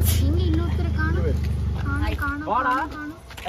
எங்க இன்னொருத்தர் காணும் காணும் காணும் காணும் காணும்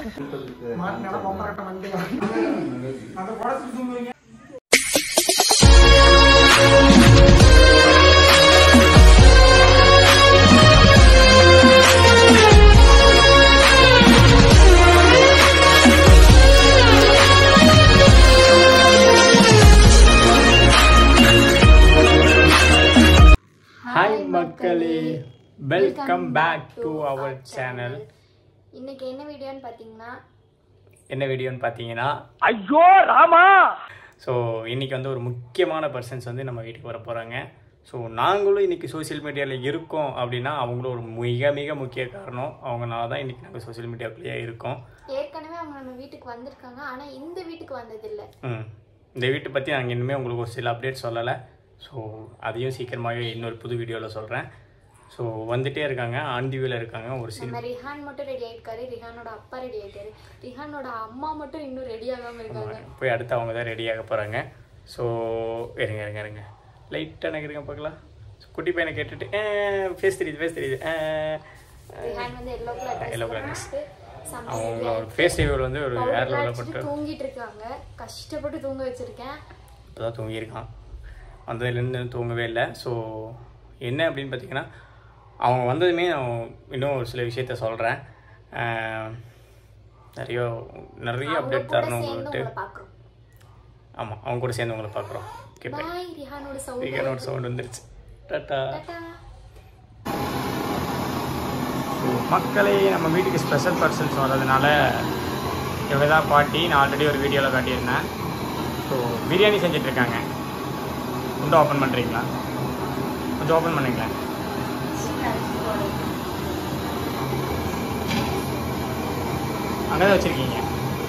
ஹாய் மக்களே welcome back to our channel இன்னைக்கு என்ன வீடியோன்னு பார்த்தீங்கன்னா என்ன வீடியோன்னு பார்த்தீங்கன்னா ஐயோ ராமா ஸோ இன்னைக்கு வந்து ஒரு முக்கியமான பர்சன்ஸ் வந்து நம்ம வீட்டுக்கு வர போகிறாங்க ஸோ நாங்களும் இன்னைக்கு சோஷியல் மீடியாவில் இருக்கோம் அப்படின்னா அவங்களும் ஒரு மிக மிக முக்கிய காரணம் அவங்கனால தான் இன்னைக்கு நாங்கள் சோஷியல் மீடியாக்குள்ளேயே இருக்கோம் ஏற்கனவே அவங்க நம்ம வீட்டுக்கு வந்திருக்காங்க ஆனா இந்த வீட்டுக்கு வந்ததில்ல ம் இந்த வீட்டை பற்றி நாங்கள் இன்னுமே உங்களுக்கு ஒரு சில அப்டேட் சொல்லலை ஸோ அதையும் சீக்கிரமாகவே இன்னொரு புது வீடியோவில் சொல்கிறேன் ஸோ வந்துட்டே இருக்காங்க ஆண்டிவியில் இருக்காங்க ஒரு சில நம்ம ரிஹான் மட்டும் ரெடி ஆயிட்டாரு ரிஹானோட அப்பா ரெடி ஆயிட்டாரு ரிஹானோட அம்மா மட்டும் இன்னும் ரெடி ஆகாம இருக்காங்க போய் அடுத்து அவங்க தான் ரெடியாக போகிறாங்க ஸோ இருங்க இருங்க இருங்க லைட்டாக நகருங்க பார்க்கலாம் So, குட்டி பையனை கேட்டுட்டு ஃபேஸ் தெரியுது ஃபேஸ் தெரியுது ரிஹான் வந்து yellow colour Yellow colour dress. செம்ம அவங்க ஒரு ஃபேஸ் ரிவியூவில் வந்து ஒரு powder ஏர் எல்லாம் லெவலில் அடிச்சுட்டு போட்டு தூங்கிட்டு இருக்காங்க கஷ்டப்பட்டு தூங்க வச்சிருக்கேன் இப்போ தான் தூங்கியிருக்கான் வந்ததுலேருந்து தூங்கவே இல்லை ஸோ என்ன அப்படின்னு பார்த்தீங்கன்னா அவங்க வந்ததுமே நான் இன்னும் ஒரு சில விஷயத்த சொல்கிறேன் நிறைய நிறைய அவங்க அப்டேட் கூட தரணும் சேர்ந்து உங்கள்கிட்ட உங்களை பாக்குறோம் ஆமாம் அவங்க கூட சேர்ந்து உங்களை பார்க்குறோம் ஓகே பை பாய் ரிஹானோட சவுண்ட் ஸ்பீக்கர் சவுண்ட் வந்துருச்சு டாட்டா டாடா மக்களே நம்ம வீட்டுக்கு ஸ்பெஷல் பர்சன்ஸ் வர்றதுனால இவங்க தான் பாட்டி நான் ஆல்ரெடி ஒரு வீடியோவில் காட்டியிருந்தேன் ஸோ பிரியாணி செஞ்சுட்டு இருக்காங்க கொஞ்சம் ஓப்பன் பண்ணுறீங்களா கொஞ்சம் ஓப்பன் பண்ணுங்களேன் அங்கே தான் வச்சுருக்கீங்க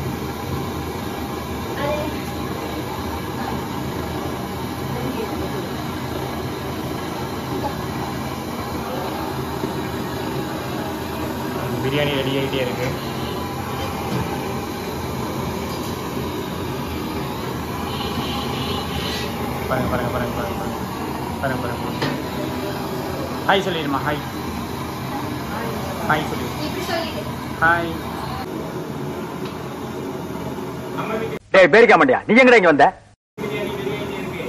பிரியாணி ரெடி ஆகிட்டே இருக்கு பாருங்க பாருங்க பாருங்க பாருங்க பாருங்க பாருங்க பாருங்க ஹாய் சொல்லிடுமா ஹாய் ஹாய் சொல்லி இப்படி சொல்லிட்டு ஹாய் டேய் பேரிக்கா மாட்டியா நீ எங்கடா இங்க வந்த பிரியாணி பிரியாணி இருக்கு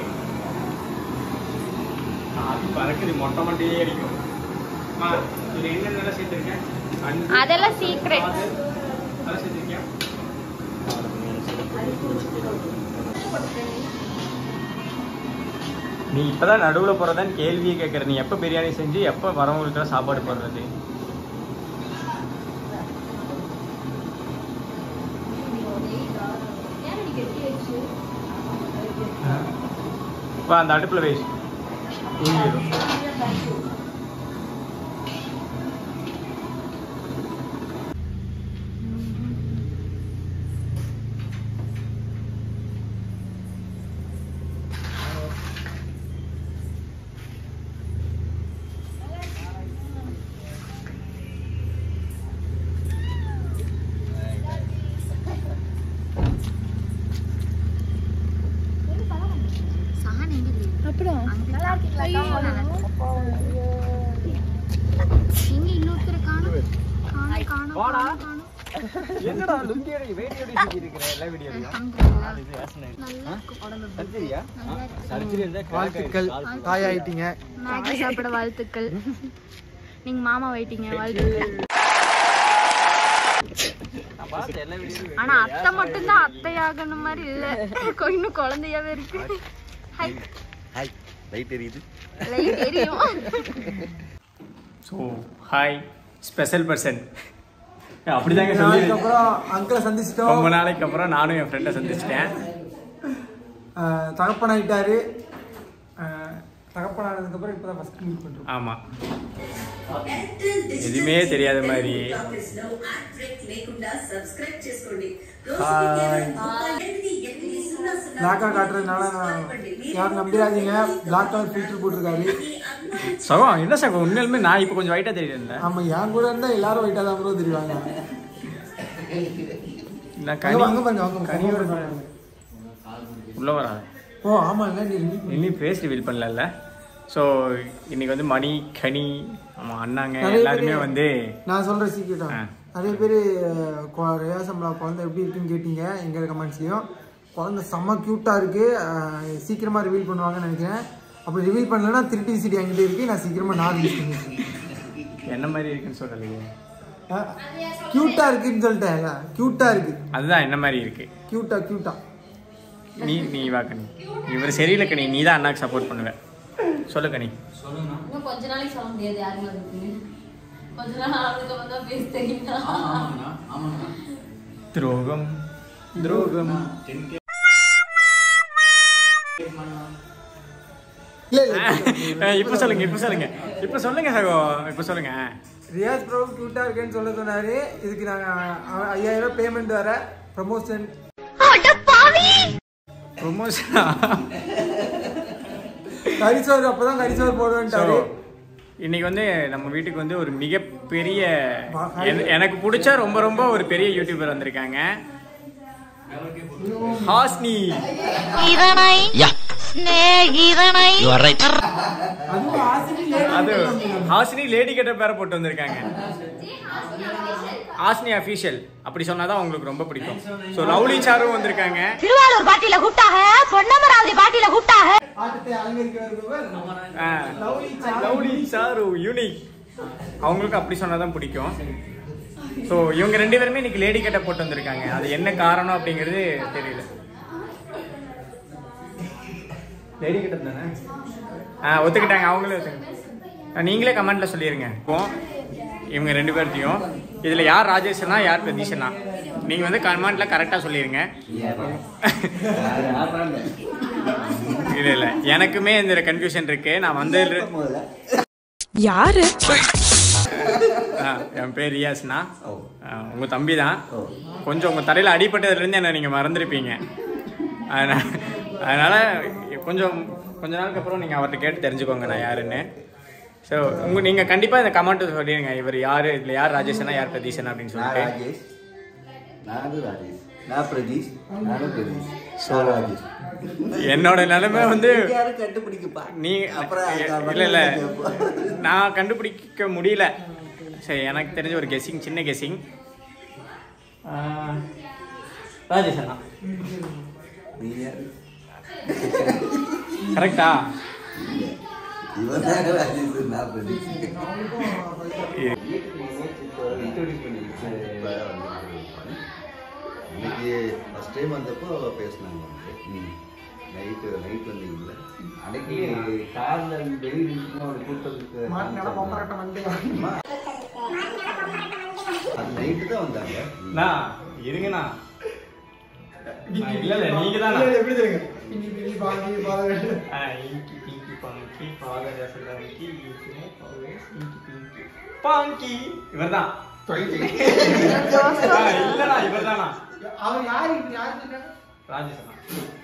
அது பறக்குது மொட்டை மட்டையே அடிக்கும் அம்மா, இதுல என்னென்னலாம் சேர்த்துருக்கேன் அஞ்சு, அதெல்லாம் secret. ஆறு, அதெல்லாம் சேர்த்துருக்கியா நீ இப்பதான் நடுவுல போறதான் கேள்வியே கேட்கற நீ எப்ப பிரியாணி செஞ்சு எப்ப வரவங்களுக்கு சாப்பாடு போடுறது வா அந்த அடுப்புல வை ஊறிடும் சஹான் எங்க அப்புறம் நல்லா இருக்கீங்களா எங்க இன்னொருத்தர் காணும் காணும் காணும் காணும் காணும் என்னடா லுங்கியோட வேடியோட சுத்தி இருக்கிற எல்லா வீடியோலயும் அல்ஹம்துலில்லாஹ். நல்லா இருக்கு உடம்பு சரியா நல்லா இருக்கு சர்ஜரி இருந்தா வாழ்த்துக்கள் தாயாயிட்டீங்க மேகி சாப்பிட வாழ்த்துக்கள் நீங்க மாமா வைட்டீங்க வாழ்த்துக்கள் நான் பார்த்த எல்லா வீடியோலயும் ஆனா அத்தை மட்டும்தான் அத்தையாகணும் மாதிரி இல்ல கொ- இன்னும் குழந்தையாவே இருக்கு ஹை ஹாய் லைட் எரியுது லைட் எரியும் ஸோ ஹாய் ஸ்பெஷல் பர்சன் அப்படிதாங்க நாளைக்கு சொல்லி அப்புறம் அங்கிளை சந்திச்சிட்டோம் ரொம்ப நாளைக்கு அப்புறம் நானும் என் ஃப்ரெண்டை சந்திச்சிட்டேன் அஹ், தகப்பனாயிட்டாரு அஹ், தகப்பனானதுக்கு அப்புறம் இப்பதான் ஃபர்ஸ்ட் மீட் பண்றோம் ஆமாம் எதுவுமே தெரியாத மாதிரி பிளாக்கா காட்டுறதுனால நான் யாரும் நம்பிடாதீங்க பிளாக் கலர் ஃபில்டர் போட்டிருக்காரு சகம் என்ன சகம் உண்மையிலுமே நான் இப்போ கொஞ்சம் ஒயிட்டாக தெரியுதுல்ல ஆமா என் கூட இருந்தா எல்லாரும் ஒயிட்டா தான் ப்ரோ தெரிவாங்க நான் அங்க கனி வாங்க பாருங்க வாங்க கனியோட பாருங்க உள்ள வராது ஓ ஆமா இல்ல நீ repeat பண்ணு. இன்னும் ஃபேஸ் ரிவீல் பண்ணல ஸோ இன்னைக்கு வந்து மணி கனி ஆமா அண்ணாங்க நிறைய எல்லாருமே பேரு- வந்து நான் சொல்ற சீக்கிரம் ஆ. நிறைய பேர் ரேசம்பளா குழந்தை எப்படி இருக்குன்னு கேட்டீங்க எங்க கமெண்ட்ஸ்லயும் குழந்தை செம்ம கியூட்டா இருக்கு அஹ், சீக்கிரமா ரிவீல் பண்ணுவாங்கன்னு நினைக்கிறேன் அப்படி ரிவீல் பண்ணலன்னா திருட்டி சிடி என்கிட்ட இருக்கு நான் சீக்கிரமா நான் ரிலீஸ் பண்ணிருக்கேன் என்ன மாதிரி இருக்குன்னு சொல்லலையே கியூட்டா இருக்குன்னு சொல்லிட்டேன் கியூட்டா இருக்கு அதுதான் என்ன மாதிரி இருக்கு கியூட்டா கியூட்டா நீ நீ வா கனி இவர் சரியில்லை கனி நீ தான் அண்ணாக்கு சப்போர்ட் பண்ணுவ சொல்லு கனி இன்னும் கொஞ்ச நாளைக்கு சொல்ல முடியாது யாருமே இருக்குன்னு கொஞ்ச நாள் ஆளுக்கு வந்தா பேச தெரியுங்களா துரோகம் துரோகம் இல்ல இல்ல அஹ் இப்ப சொல்லுங்க இப்ப சொல்லுங்க இப்ப சொல்லுங்க சகோ இப்ப சொல்லுங்க ரியாஸ் ப்ரோ கியூட்டா இருக்கேன்னு சொல்ல சொன்னாரு இதுக்கு நாங்க அ- ஐயாயிரம் ரூபாய் பேமெண்ட் வர ப்ரமோஷன் ப்ரொமோஷனா கரிசோர் அப்பதான் கரிசோர் ஸோ போடுவேன்ட்டாரு இன்னைக்கு வந்து நம்ம வீட்டுக்கு வந்து ஒரு மிகப்பெரிய வா- என- எனக்கு பிடிச்ச ரொம்ப ரொம்ப ஒரு பெரிய யூடியூபர் வந்திருக்காங்க ஹாஸ்னி அதுவும் ஆசினி lady அது ஹாசினி லேடி கெட்ட பேரை போட்டு வந்திருக்காங்க ஹாசினி அஃபீஷியல் அப்படி சொன்னாதான் உங்களுக்கு ரொம்ப பிடிக்கும் ஸோ லவ்லி சாரும் வந்திருக்காங்க திருவாரூர் பாட்டியில கூப்பிட்டாக பொன்னமராவதி பாட்டியில கூப்பிட்டாக ஆட்டத்தை அலங்கரிக்க வருபவர் ஆ, லவ்லி சாரு யூனிக் அவங்களுக்கு அப்படி சொன்னாதான் பிடிக்கும் ஸோ இவங்க ரெண்டு பேருமே இன்னைக்கு லேடி கெட்ட போட்டு வந்திருக்காங்க அது என்ன காரணம் அப்படிங்கிறது தெரியல லேடி கெட்ட தானே ஆ ஒத்துக்கிட்டாங்க அவங்களே ஒத்துக்கிட்டாங்க நீங்களே கமெண்ட்ல சொல்லிருங்க இப்போ இவங்க ரெண்டு பேர்த்தையும் இதுல யார் ராஜேஷனா யார் பிரதீஷனா நீங்க வந்து கமெண்ட்ல கரெக்டா சொல்லிருங்க இல்ல இல்ல எனக்குமே இந்த கன்ஃபியூஷன் இருக்கு நான் வந்து யாரு ஆ, என் பேர் ரியாஸ்னா ஆ, உங்க தம்பி தான் கொஞ்சம் உங்க தலையில அடிபட்டதுல இருந்து என்ன நீங்க மறந்துருப்பீங்க அதனால அதனால கொஞ்சம் கொஞ்ச நாளுக்கு அப்புறம் நீங்க அவர்கிட்ட கேட்டு தெரிஞ்சுக்கோங்க நான் யாருன்னு ஸோ உங்க நீங்க கண்டிப்பா இந்த கமெண்ட் சொல்லிடுங்க இவர் யாரு இதுல யார் ராஜேஷனா யார் பிரதீஷனா அப்படின்னு நான் சொல்லிட்டு ராஜேஷ் நான் ராஜேஷ் நான் பிரதீஷ் நானும் பிரதீஷ் நான் ராஜேஷ் என்னோட நிலைமை வந்து யாரும் கண்டுபிடிக்கப்பா நீ அப்புறம் இல்ல இல்ல நான் கண்டுபிடிக்க முடியல சரி எனக்கு தெரிஞ்ச ஒரு கெஸ்ஸிங் சின்ன கெஸ்ஸிங் ராஜேஷ் அண்ணா நீ யாரு கரெக்டா இவன் தான் ராஜேஷ் நான் பிரதீஷ் இன்னைக்கு ஃபஸ்ட் டைம் வந்தப்போ பேசினாங்க வந்து நைட்டு நைட் வந்தீங்கல்ல அன்னைக்கு காரில் வெளியில் நிற்கும் ஒரு கூட்டத்துக்கு மாட்டினால பொம்பராட்ட வந்து அம்மா. அது நைட்டு தான் வந்தாங்க அண்ணா இருங்கண்ணா ஆ, இல்ல இல்ல நீங்க தான் இல்ல, இல்ல, எப்படி தெரியுங்க பின்னி பின்னி பாங்கி பாருங்க இங்கி பிங்கி பாங்கி பாகஜா சொல்லி இங்கி பிங்கி பாங்கி இவர்தான் ஆ, இல்லடா இவர்தானா அவர் யாரு யாரு ராஜேஷ் அண்ணா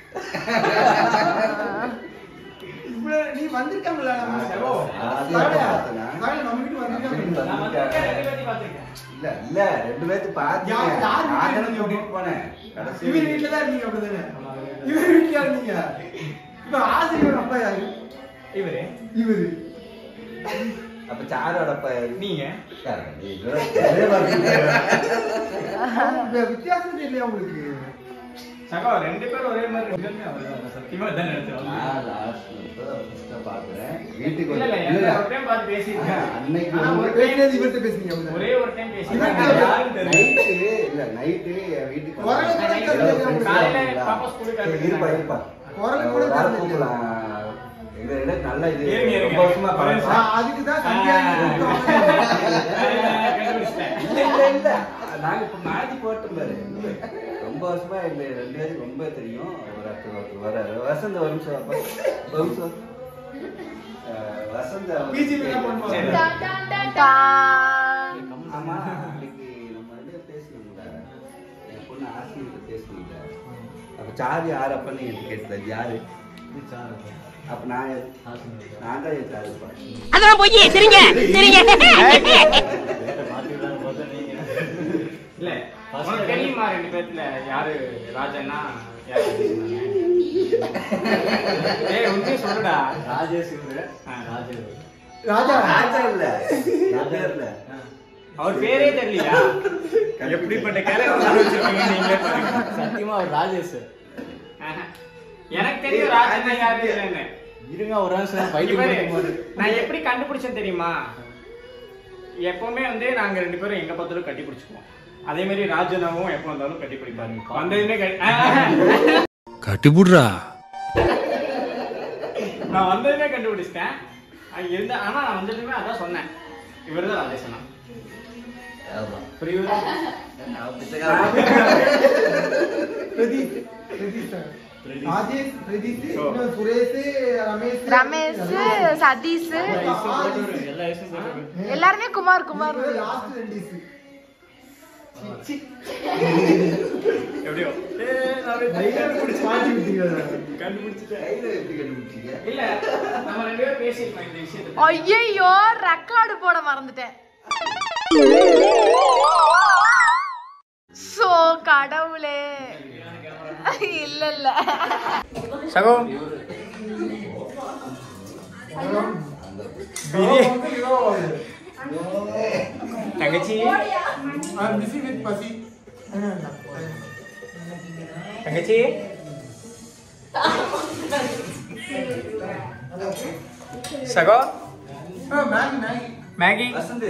இவ்வளவு நீ வந்திருக்காங்கல்ல நம்ம ஆ, அது எப்ப பார்த்தனா? நம்ம வீட்டு வந்திருக்காங்க நான் வந்திருக்கேன், ரெண்டு பேரையும் பார்த்திருக்கேன். இல்ல இல்ல ரெண்டு பேர்த்து பார்த்தேன் யார்- யார் வீட்டுல நான் தானே இருந்தீங்க? கூட்டிட்டு போனேன் கடைசி இவர் வீட்டுல தான் இருந்தீங்க அப்படிதானே இவர் வீட்டுல இருந்தீங்க இப்ப ஆசிரியர் அப்பா யாரு இவரு இவரு அப்ப சாரோட அப்பா யாரு? நீங்க யாரு? நீ இதெல்லாம் ஒரே மாதிரி இப்ப வித்தியாசம் தெரியலையா உங்களுக்கு சகா ரெண்டு பேரும் ஒரே மாதிரி ரெண்டுமே அவர்தான். சத்தியமா இதான் நினைச்சேன். நான் last இப்பதான் first ஆ பார்க்கிறேன். வீட்டுக்கு இல்ல, இல்ல, வந்து- எனக்கு இல்ல, ஒரு time பார்த்து பேசியிருக்கேன். அன்னைக்கு ஆனா, வந்து- ஒரு பேசினது இவர்கிட்ட பேசுனீங்க அப்படிதானே? ஒரே ஒரு டைம் இவர்கிட்ட பேசியிருக்கேன். யாருன்னு தெரியல. night, இல்ல, night என் வீட்டுக்கு குரலை கூட வந்து- கேட்கல, ஏதோ friends காலையில வந்தாங்களா? பாப்பா ஸ்கூலுக்கு அனுப்பிட்டாங்க. இருப்பா, இருப்பா. குரலை கூட ஒரு ஆள் கேட்கல. கூப்பிடலாம். எங்க இடம் நல்ல இது இருங்க, இருங்க. ரொம்ப வருஷமா ஒரு பழக்கம். நிமிஷம். அதுக்குதான் சந்தியாகி கூப்பிட்டோம். கண்டுபிடிச்சிட்டேன். இல்ல, இல்ல, இல்ல. நாங்க இப்ப மாத்தி போட்டோம் பாரு. ரொம்ப வருஷமா எங்க ரெண்டு பேரும் ரொம்ப தெரியும் ஒரு ஒருத்தர் ஒருத்தர் வராரு வசந்த ஒரு நிமிஷம் அப்பா. ஒரு நிமிஷம் அஹ், வசந்த வந்து- PG ல என்ன பண்ணுவாங்க? சரி. ஆமா அன்னைக்கு நம்ம ரெண்டு பேரும் பேசணும்ல என் பொண்ணு ஆசிரியர்கிட்ட பேசணும்ல அப்ப சாரு யார் அப்பன்னு எனக்கு கேட்டது யாரு அப்ப நான் யாரு? நான் தான் என் சாரு இருப்பேன் அதெல்லாம் போய் சரிங்க சரிங்க இல்ல, உனக்கு தெரியுமா ரெண்டு பேத்துல யாரு ராஜன்னா யாரு ராஜேஷ்னா? ஏய், உண்மையை சொல்லுடா. ராஜேஷ் இவரு. ஆ, ராஜேஷ். ராஜா ராஜா இல்ல நான் பேர் இல்ல அவர் பேரே தெரியலையா எப்படிப்பட்ட கேரக்டர் வச்சிருக்கீங்க நீங்களே பாருங்க சத்தியமா அவர் ராஜேஷ் ஆஹா. எனக்கு தெரியும் ராஜன் யாரு இல்லைன்னு இருங்க ஒரு நிமிஷம் இங்க பைத்தியம் பாரு, பிடிக்கும் போது. நான் எப்படி கண்டுபிடிச்சேன் தெரியுமா எப்பவுமே வந்து நாங்க ரெண்டு பேரும் எங்க பார்த்தாலும் கட்டி பிடிச்சுக்குவோம் அதே மாதிரி ராஜனாவும் எப்போ வந்தாலும் கட்டி பிடிப்பாரு வந்ததுமே கட்டி- ஆஹா. கட்டிப்புடுறா நான் வந்ததுமே கண்டுபிடிச்சிட்டேன் அங்க இருந்த ஆனா நான் வந்ததுமே அதான் சொன்னேன் இவர்தான் ராஜேஷனா ஆமா புரியுதா நான் பிச்சைக்காரன். பிரதீப் பிரதீப் சார் ராஜேஷ் பிரதீப் இன்னும் சுரேஷ் ரமேஷ் ரமேஷ் சதீஷ் எல்லா விஷயம் போட்டு எல்லாருமே குமார் குமார் லாஸ்ட் ரெண்டு இசு. எப்படியோ மாட்டி விட்டீங்க சார். கண்டுபிடிச்சிட்டேன் கையில எப்படி கண்டுபிடிச்சீங்க இல்ல நம்ம ரெண்டு பேரும் பேசிருக்கோம் இந்த விஷயத்தை ஐயோ ரெக்கார்டு போட மறந்துட்டேன் சோ கடவுளே இல்ல இல்ல சகோ வந்து இதாவாது. தங்கச்சி I'm busy with பசி. தங்கச்சி சகோ ஆ, மேகி மேகி மேகி வசந்த்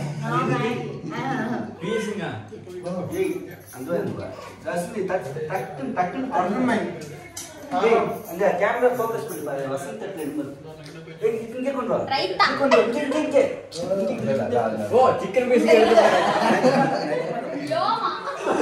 பேசுங்க ஏய் அங்க வந்து வசந்த் டக்கு டக்குன்னு டக்குன்னு அருமை. ஏய் அந்த கேமரா ஃபோக்கஸ் பண்ணி பாரு வசந்த் தட்டுல இருக்கு ஏய் இங்க கொண்டு வா ரைட்டா. இங்க கொண்டு வா இங்க இங்க இங்க இல்ல, இல்ல, இல்ல, இல்ல. ஓ சிக்கன் பேசி யோமா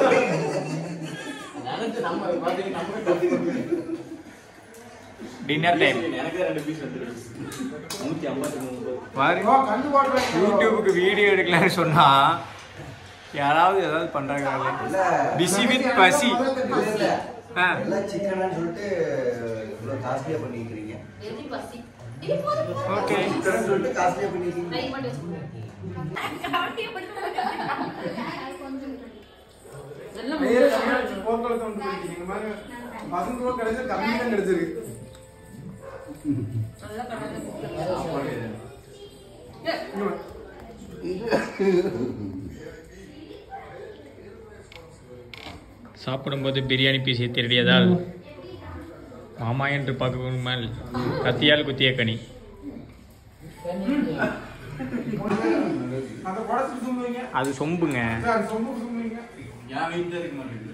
நினைச்சு நம்ம பாத்தீங்க நம்ம தப்பி டின்னர் டைம் எனக்கு ரெண்டு பீஸ் வந்துருக்கு நூத்தி ஐம்பத்தி மூணு பாரு ஓ, கண்ணு போடுறேன். யூடியூபுக்கு வீடியோ எடுக்கலாம்னு சொன்னா யாராவது ஏதாவது பண்றாங்க இல்ல பிஸி வித் பசி இல்ல, இல்ல. ஆ. எல்லாம் சிக்கனான்னு சொல்லிட்டு இவ்வளவு காஸ்ட்லியா பண்ணிக்கிறீங்க எது பசி இது போதும் போதும். ஓகே சிக்கன் சொல்லிட்டு காஸ்ட்லியா பண்ணிக்கிறீங்க ட்ரை பண்ணி வச்சுக்கோ. கவனிக்க கொஞ்சம் ஐயா, தமிழ் போர்க்களத்தை வந்து போயிட்டீங்க. இந்த மாதிரி வசந்த் கூட கிடைச்சது, கம்மி தான் கிடைச்சிருக்கு. இங்க வா. சாப்பிடும்போது பிரியாணி பீஸை திருடியதால் மாமா என்று பார்க்கும்போது கத்தியால் குத்திய கனி அதை குடச்சிட்டு சும்முவீங்க. அது சொம்புங்க சார், சொம்பு சும்முவீங்க. என் வீட்டுல இருக்க மாட்டேங்குது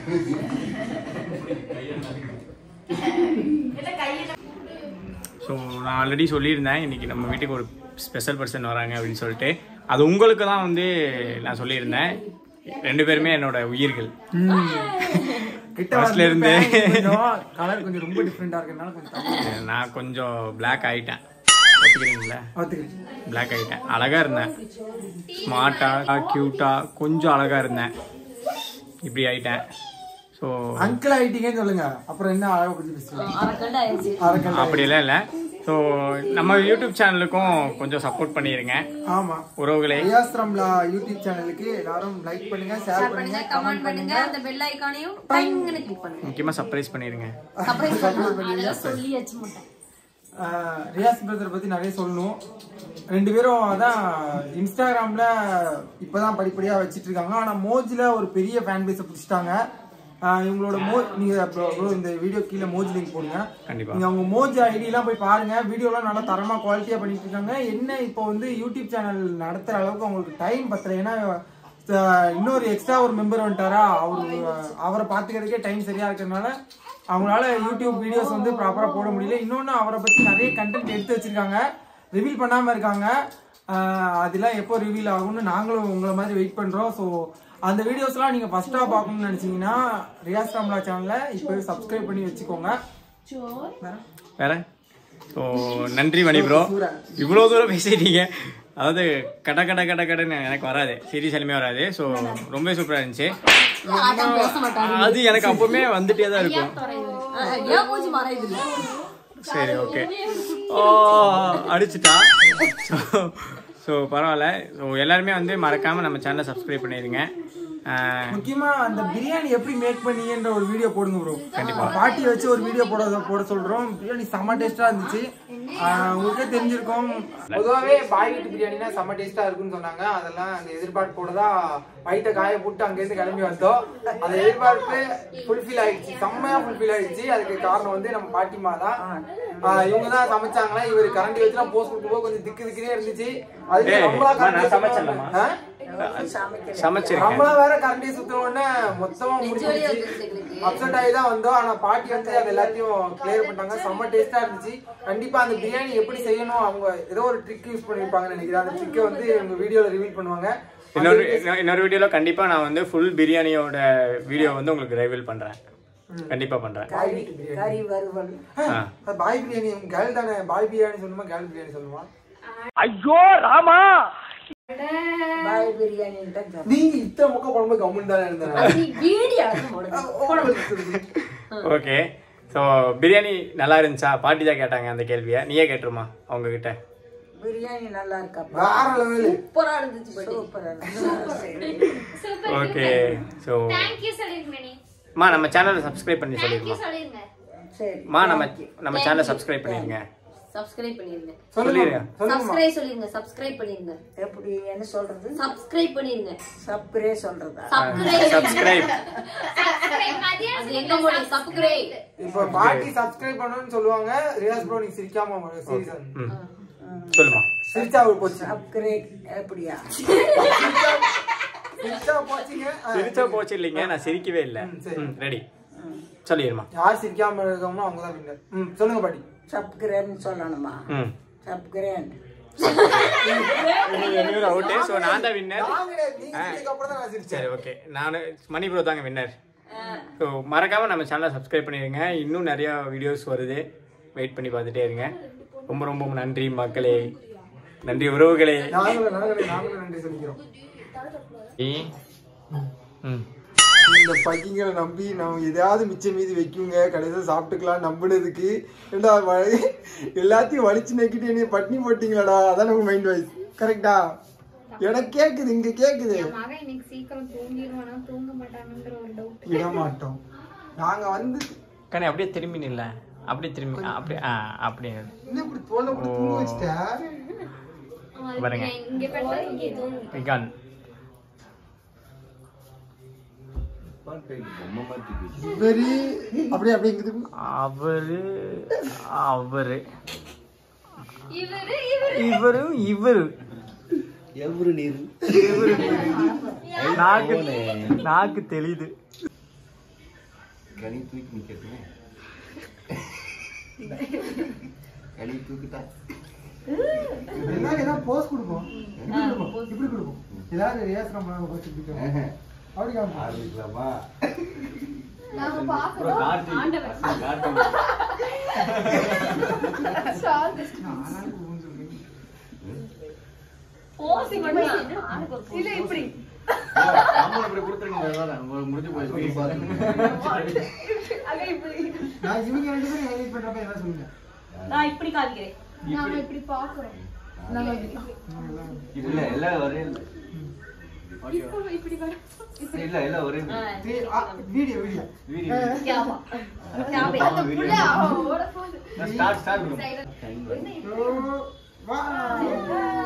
ஸோ நான் ஆல்ரெடி சொல்லியிருந்தேன் இன்னைக்கு நம்ம வீட்டுக்கு ஒரு ஸ்பெஷல் பர்சன் வராங்க அப்படின்னு சொல்லிட்டு அது உங்களுக்கு தான் வந்து நான் சொல்லியிருந்தேன் ரெண்டு பேருமே என்னோட உயிர்கள் கிட்ட Firstல இருந்தே. கொஞ்சம் கலர் கொஞ்சம் ரொம்ப டிஃப்ரெண்டா இருக்கறனால கொஞ்சம் தள்ளி நான் கொஞ்சம் Black ஆயிட்டேன் ஒத்துக்கிறீங்களா பார்த்துக்கிறேன். Black ஆயிட்டேன் அழகா இருந்தேன் ஸ்மார்ட்டா கியூட்டா கொஞ்சம் அழகா இருந்தேன் இப்படி ஆயிட்டேன் ஸோ அங்கிள் ஆயிட்டீங்கன்னு சொல்லுங்க அப்புறம் என்ன அழகா பத்தி பேசுவீங்க அரைக்கண்டு ஆயிடுச்சு அரக்கண்டா அப்படிலாம் இல்லை ஸோ நம்ம யூடியூப் சேனலுக்கும் கொஞ்சம் சப்போர்ட் பண்ணிடுங்க ஆமா உறவுகளே ரியாஸ்ரம்லா யூடியூப் சேனலுக்கு எல்லாரும் லைக் பண்ணுங்க ஷேர் ஷேர் பண்ணுங்க பண்ணுங்க கமெண்ட் பண்ணுங்க அந்த பெல் ஐகானையும் டைங்னு கிளிக் பண்ணுங்க முக்கியமாக சர்ப்ரைஸ் பண்ணிடுங்க சர்ப்ரைஸ் பண்ணுங்க அதெல்லாம் சொல்லியாச்சு மாட்டேன் ஆஹ் ரியாஸ் பிரதர் பத்தி நிறைய சொல்லணும் ரெண்டு பேரும் அதான் இன்ஸ்டாகிராம்ல இப்பதான் படிப்படியா வச்சிட்டு இருக்காங்க ஆனா மோஜ்ல ஒரு பெரிய ஃபேன் பேஸை பிடிச்சிட்டாங்க ஆஹ் இவங்களோட மோ நீங்க bro, bro, இந்த வீடியோ கீழே மோஜ் லிங்க் போடுங்க கண்டிப்பா. நீங்க அவங்க மோஜ் ஐடி எல்லாம் போய் பாருங்க வீடியோலாம் நல்லா தரமா குவாலிட்டியா பண்ணிட்டு இருக்காங்க என்ன இப்போ வந்து யூடியூப் சேனல் நடத்துற அளவுக்கு அவங்களுக்கு டைம் பத்தல ஏன்னா அஹ், இன்னொரு எக்ஸ்ட்ரா ஒரு மெம்பர் வந்துட்டாரா அவரு அவரை பாத்துக்கிறதுக்கே டைம் சரியா இருக்கிறதுனால அவங்களால யூடியூப் வீடியோஸ் வந்து ப்ராப்பரா போட முடியல இன்னொன்னு அவரை பத்தி நிறைய கண்டென்ட் எடுத்து வச்சிருக்காங்க ரிவீல் பண்ணாம இருக்காங்க ஆஹ், அதெல்லாம் எப்போ ரிவீல் ஆகும்னு நாங்களும் உங்களை மாதிரி வெயிட் பண்றோம் ஸோ அந்த வீடியோஸ்லாம் நீங்க ஃபர்ஸ்டா பார்க்கணும்னு நினைச்சீங்கன்னா ரியாஸ் ராம்லா சேனலை இப்போவே சப்ஸ்கிரைப் பண்ணி வச்சுக்கோங்க வேற? வேற ஸோ நன்றி மணி ப்ரோ இவ்வளோ தூரம் பேசிட்டீங்க அதாவது கட கட கட கடன்னு எனக்கு வராது சீரியஸ் எதுவுமே வராது ஸோ ரொம்ப சூப்பராக இருந்துச்சு பேச மாட்டாங்க அது எனக்கு அப்பவுமே வந்துட்டே தான் இருக்கும் ஏன் மூஞ்சி மறையுது இல்ல சரி ஓகே ஓ அடிச்சுட்டா ஸோ ஸோ பரவாயில்ல ஸோ எல்லாருமே வந்து மறக்காமல் நம்ம சேனலை சப்ஸ்கிரைப் பண்ணிடுங்க ஆஹ், முக்கியமா அந்த பிரியாணி எப்படி மேக் பண்ணீங்கன்ற ஒரு வீடியோ போடுங்க ப்ரோ கண்டிப்பா பாட்டி வச்சு ஒரு வீடியோ போட போட சொல்றோம் பிரியாணி செம்ம டேஸ்டா இருந்துச்சு ஆஹ் உங்களுக்கே தெரிஞ்சிருக்கும் பொதுவாகவே பாய் வீட்டு பிரியாணினா செம்ம டேஸ்டா இருக்குன்னு சொன்னாங்க அதெல்லாம் அந்த எதிர்பார்ப்போட தான் வயிற்ற காய போட்டு அங்கேருந்து கிளம்பி வந்தோம் அந்த எதிர்பார்ப்பு ஃபுல்ஃபில் ஆயிடுச்சு செம்மையா ஃபுல்ஃபில் ஆயிடுச்சு அதுக்கு காரணம் வந்து நம்ம பாட்டிமா தான் ஆஹ் இவங்க தான் சமைச்சாங்களா இவர் கரண்டி வச்சுலாம் போஸ்ட் கொடுக்கும்போது கொஞ்சம் திக்கு திக்குனே இருந்துச்சு அதுக்கு ஏய், நம்மளா அம்மா, நான் கரண்டி சமைச்சேன்லம்மா. ஆ? சமைச்சிருக்கேன் நம்மளா வேற கரண்டி சுத்த உடனே மொத்தமா முடிஞ்சிருச்சு அப்செட் ஆகி தான் வந்தோம் ஆனா பாட்டி வந்து அது எல்லாத்தையும் கிளியர் பண்ணாங்க செம்ம டேஸ்டா இருந்துச்சு கண்டிப்பா அந்த பிரியாணி எப்படி செய்யணும் அவங்க ஏதோ ஒரு ட்ரிக் யூஸ் பண்ணிருப்பாங்கன்னு நினைக்கிறேன் அந்த ட்ரிக்கை வந்து உங்க வீடியோல ரிவீல் பண்ணுவாங்க இன்னொரு இன்னொரு- இன்னொரு வீடியோல கண்டிப்பா நான் வந்து ஃபுல் பிரியாணியோட வீடியோ வந்து உங்களுக்கு ரிவீல் பண்றேன் கண்டிப்பா பண்றேன் பாய் வீட்டு பிரியாணி ஆ. அது பாய் பிரியாணி கேர்ள் தானே பாய் பிரியாணி சொல்லுமா கேர்ள் பிரியாணி சொல்லுமா ஐயோ ராமா நீங்க இத்தனை முக்க போடும்போது கம்முன்னு தானே இருந்தேன் ஓகே ஸோ பிரியாணி நல்லா இருந்துச்சா பாட்டி தான் கேட்டாங்க அந்த கேள்வியை நீயே கேட்டுருமா அவங்க கிட்ட பிரியாணி நல்லா இருக்கா வேற லெவலு சூப்பரா இருந்துச்சு பாட்டி. சூப்பரா சூப்பர் ஓகே ஸோ தேங்க்யூ சொல்லிருங்க நீ மா நம்ம சேனலை சப்ஸ்கிரைப் பண்ணி தேங்க்யூ சொல்லிடுமா சொல்லிருங்க சரி மா நம்ம நம்ம சேனலை சப்ஸ்கிரைப் பண்ணிருங்க சப்ஸ்கிரைப் பண்ணிருங்க சொல்லிடுங்க சப்ஸ்கிரைப் சொல்லிருங்க சப்ஸ்கிரைப் பண்ணிருங்க எப்படி என்ன சொல்றது சப்ஸ்கிரைப் பண்ணிருங்க சப்ரே சொல்றதா சப்ஸ்கிரைப் சப்ஸ்கிரைப் அது எங்க மொழி சப்ஸ்கிரைப் இப்போ பாட்டி சப்ஸ்கிரைப் பண்ணணும்னு சொல்லுவாங்க ரியாஸ் ப்ரோ நீ சிரிக்காம சீரியஸ் ம் சொல்லுமா சிரிச்சா அவர் போச்சு சப்ரே எப்படியா சிரிச்சா போச்சுங்க ஆ, சிரிச்சா போச்சு இல்லைங்க நான் சிரிக்கவே இல்லை ம், சரி. ம் ரெடி சொல்லிடுமா யார் சிரிக்காம இருக்கோம்னா அவங்க தான் வின்னர் ம் சொல்லுங்க பாட்டி சப்கிரேன்னு சொல்லணுமா ம் சப்கிரேன் இன்னொரு அவுட்டு ஸோ நான் தான் வின்னர் நான் கிடையாது நீங்க சிரிச்சதுக்கு அப்புறம் தான் நான் சிரிச்சேன் சரி ஓகே நான் மணி ப்ரோ தாங்க வின்னர் ஸோ மறக்காம நம்ம சேனலை சப்ஸ்கிரைப் பண்ணிடுங்க இன்னும் நிறைய வீடியோஸ் வருது வெயிட் பண்ணி பார்த்துட்டே இருங்க ரொம்ப ரொம்ப நன்றி மக்களே நன்றி உறவுகளே நாங்களும் நாங்களும் நாங்களும் நன்றி சொல்லிக்கிறோம் ம் இந்த பக்கிங்களை நம்பி நம்ம எதையாவது மிச்சம் மீதி வைக்குங்க கடைசியில் சாப்பிட்டுக்கலாம் நம்பினதுக்கு ஏண்டா வ- எல்லாத்தையும் வலிச்சு நக்கிட்டு என்னைய பட்னி போட்டீங்களாடா அதான் உங்க மைண்ட் வாய்ஸ் கரெக்டா எனக்கு கேக்குது இங்க கேக்குது மகன் இன்னைக்கு சீக்கிரம் தூங்கிடுவானா தூங்க மாட்டானுங்கிற ஒரு டவுட் விட மாட்டோம் நாங்க வந்து கண்ணே அப்படியே திரும்பி நில்ல அப்படியே திரும்பி அப்படியே ஆ அப்படியே என்ன இப்படி தோலை இப்படி தூங்க வச்சுட்ட பாருங்க இங்க பெட்டா இங்க தூங்கு விகான் பொம்மை மாத்தி வெரி அப்படியே அப்படியே இங்க திரும்பு. அவரு அவரு இவரு இவரு இவரும் இவரு எவரு நீரு நாக்கு நாக்கு தெளியுது கனி தூக்கி நிக்கட்டுமே கனி தூக்கிட்டா எல்லாரும் ஏதாவது போஸ் கொடுப்போம் இப்படி கொடுப்போம் இப்படி கொடுப்போம் ஏதாவது ரியாஸ் நம்ம போஸ் இப்படி கொடுப்போம். அப்படி காமிப்போம் ஆரம்பிக்கலாமா நாங்க பாக்குறோம் போசி மட்டும் இல்ல இப்படி முடிஞ்சு போய் அங்க இப்படி நான் இவங்க ரெண்டு பேரும் ஹைலைட் பண்றப்ப என்ன சொல்லுங்க நான் இப்படி காமிக்கிறேன் நாங்க இப்படி பாக்குறோம் இல்ல எல்லாம் ஒரே இல்ல இப்படி வர இல்ல எல்லாம் ஒரே வீடியோ வீடியோ வீடியோ கேவா புள்ள அவ ஓட போகுது ஸ்டார்ட் ஸ்டார்ட் வா